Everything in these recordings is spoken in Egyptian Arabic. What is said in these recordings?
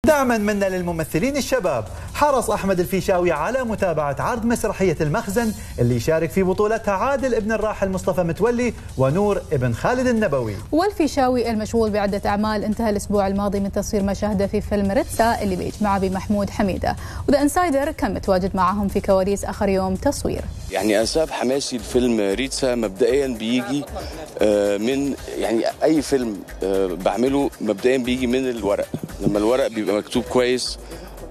دعما منا للممثلين الشباب حرص أحمد الفيشاوي على متابعة عرض مسرحية المخزن اللي يشارك في بطولتها عادل ابن الراحل مصطفى متولي ونور ابن خالد النبوي والفيشاوي المشغول بعدة أعمال انتهى الأسبوع الماضي من تصوير مشاهده في فيلم ريتسا اللي بيجمعه بمحمود حميدة وذا انسايدر كان متواجد معهم في كواليس آخر يوم تصوير يعني أسباب حماسي الفيلم ريتسا مبدئيا بيجي آه، من يعني أي فيلم آه، بعمله مبدئيا بيجي من الورق لما الورق بيبقى مكتوب كويس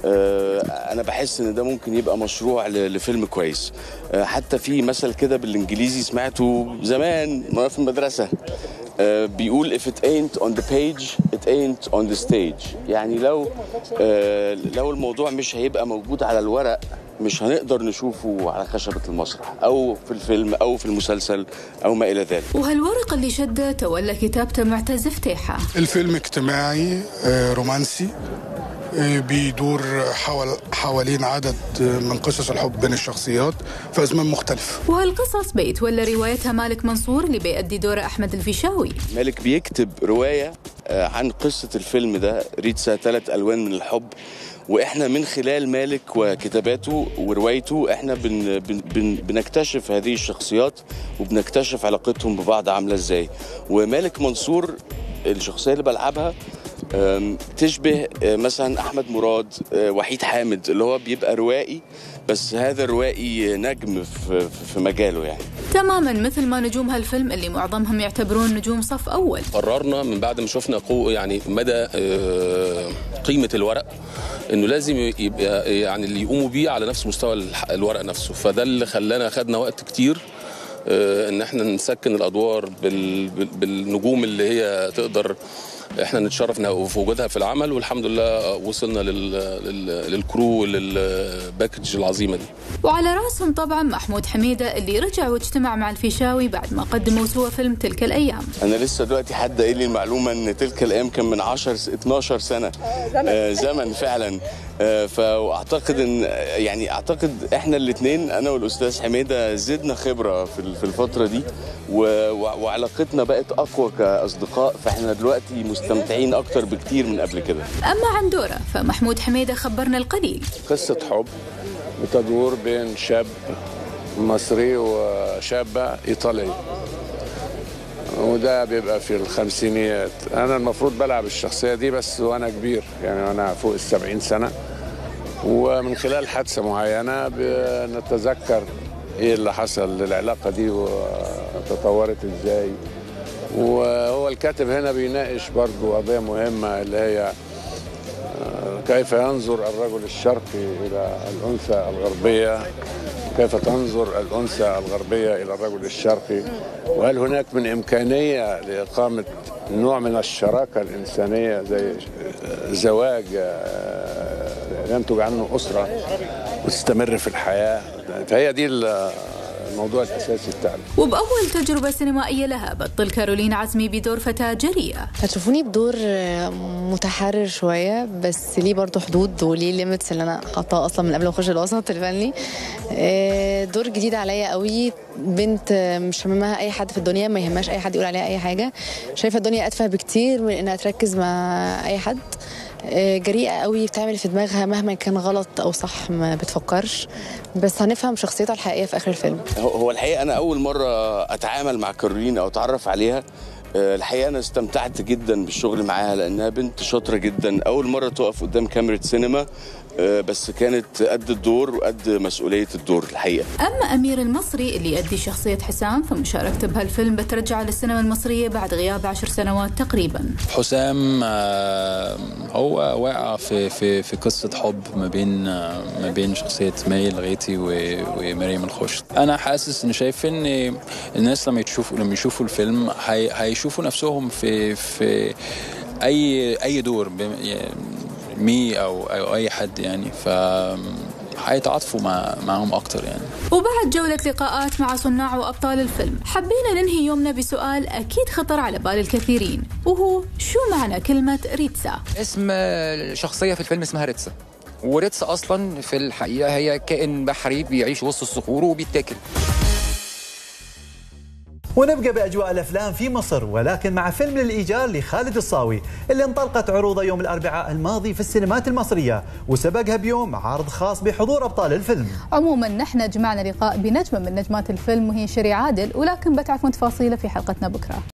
آه، انا بحس ان ده ممكن يبقى مشروع ل- لفيلم كويس آه، حتى في مثل كده بالانجليزي سمعته زمان وانا في المدرسه آه، بيقول if it ain't on the page it ain't on the stage يعني لو آه، لو الموضوع مش هيبقى موجود على الورق مش هنقدر نشوفه على خشبة المسرح أو في الفيلم أو في المسلسل أو ما إلى ذلك وهالورقة اللي شده تولى كتابته معتز فتيحة الفيلم اجتماعي آه، رومانسي آه، بيدور حول حوالين عدد آه، من قصص الحب بين الشخصيات في أزمان مختلفة وهالقصص بيتولى روايتها مالك منصور اللي بيأدي دور أحمد الفيشاوي مالك بيكتب رواية آه، عن قصة الفيلم ده ريتسا ثلاث ألوان من الحب واحنا من خلال مالك وكتاباته وروايته احنا بن بن بن بنكتشف هذه الشخصيات وبنكتشف علاقتهم ببعض عامله ازاي ومالك منصور الشخصيه اللي بلعبها آم، تشبه آه، مثلا احمد مراد آه، وحيد حامد اللي هو بيبقى روائي بس هذا الروائي نجم في في مجاله يعني تماما مثل ما نجوم هالفيلم اللي معظمهم يعتبرون نجوم صف أول قررنا من بعد ما شفنا قوة يعني مدى آه، قيمة الورق انه لازم يبقى يعني اللي يقوموا بيه على نفس مستوى الح- الورق نفسه فده اللي خلانا خدنا وقت كتير آه، ان احنا نسكن الادوار بال- بال- بالنجوم اللي هي تقدر احنا نتشرف إنها في وجودها في العمل والحمد لله وصلنا لل- لل- للكرو للباكج العظيمه دي وعلى راسهم طبعا محمود حميدة اللي رجع واجتمع مع الفيشاوي بعد ما قدموا سوا فيلم تلك الأيام انا لسه دلوقتي حد قايل لي المعلومه ان تلك الايام كان من 10 س- 12 سنه آه زمن فعلا آه فاعتقد ان يعني اعتقد احنا الاثنين انا والاستاذ حميده زدنا خبره في ال- في الفتره دي و- و- وعلاقتنا بقت اقوى كاصدقاء فاحنا دلوقتي مستمتعين اكتر بكتير من قبل كده أما عن دوره فمحمود حميدة خبرنا القليل قصة حب بتدور بين شاب مصري وشابة إيطالية وده بيبقى في الخمسينيات أنا المفروض بلعب الشخصية دي بس وأنا كبير يعني وأنا فوق السبعين سنة ومن خلال حادثة معينة بنتذكر إيه اللي حصل للعلاقة دي وتطورت إزاي وهو الكاتب هنا بيناقش برضو قضية مهمة اللي هي كيف ينظر الرجل الشرقي إلى الأنثى الغربية كيف تنظر الأنثى الغربية إلى الرجل الشرقي وهل هناك من إمكانية لإقامة نوع من الشراكة الإنسانية زي زواج آه، ينتج عنه أسرة وتستمر في الحياة فهي دي الموضوع الأساسي بتاعنا وبأول تجربة سينمائية لها بطل كارولين عزمي بدور فتاة جريئة هتشوفوني بدور متحرر شوية بس ليه برضو حدود وليه ليميتس اللي أنا حاطاها أصلا من قبل ما أخش الوسط الفني آه، دور جديد عليا قوي بنت مش هممها أي حد في الدنيا ما يهمهاش أي حد يقول عليها أي حاجة شايفة الدنيا أتفه بكتير من إنها تركز مع أي حد آه، جريئة قوي بتعمل في دماغها مهما كان غلط أو صح ما بتفكرش بس هنفهم شخصيتها الحقيقية في آخر الفيلم هو- هو الحقيقه انا اول مره اتعامل مع كارولين او اتعرف عليها آه، الحقيقه انا استمتعت جدا بالشغل معاها لانها بنت شاطره جدا اول مره تقف قدام كاميرا سينما آه، بس كانت قد الدور وقد مسؤوليه الدور الحقيقه أما أمير المصري اللي يؤدي شخصية حسام فمشاركته بهالفيلم بترجع للسينما المصرية بعد غياب عشر سنوات تقريبا حسام آه، هو واقع في في في قصه حب ما بين آه، ما بين شخصيه مي الغيتي و- ومريم الخشت انا حاسس ان شايف ان الناس لما يشوفوا لما يشوفوا الفيلم هي- هيشوفوا نفسهم في في اي اي دور بم- يعني مي او او اي حد يعني ف هيتعاطفوا مع معاهم اكتر يعني وبعد جولة لقاءات مع صناع وأبطال الفيلم حبينا ننهي يومنا بسؤال أكيد خطر على بال الكثيرين وهو شو معنى كلمة ريتسا؟ اسم شخصية في الفيلم اسمها ريتسا وريتسا أصلا في الحقيقة هي كائن بحري بيعيش وسط الصخور وبيتاكل ونبقى باجواء الافلام في مصر ولكن مع فيلم للايجار لخالد الصاوي اللي انطلقت عروضه يوم الاربعاء الماضي في السينمات المصريه وسبقها بيوم عرض خاص بحضور ابطال الفيلم. عموما نحن جمعنا لقاء بنجمه من نجمات الفيلم وهي شيري عادل ولكن بتعرفون تفاصيله في حلقتنا بكره.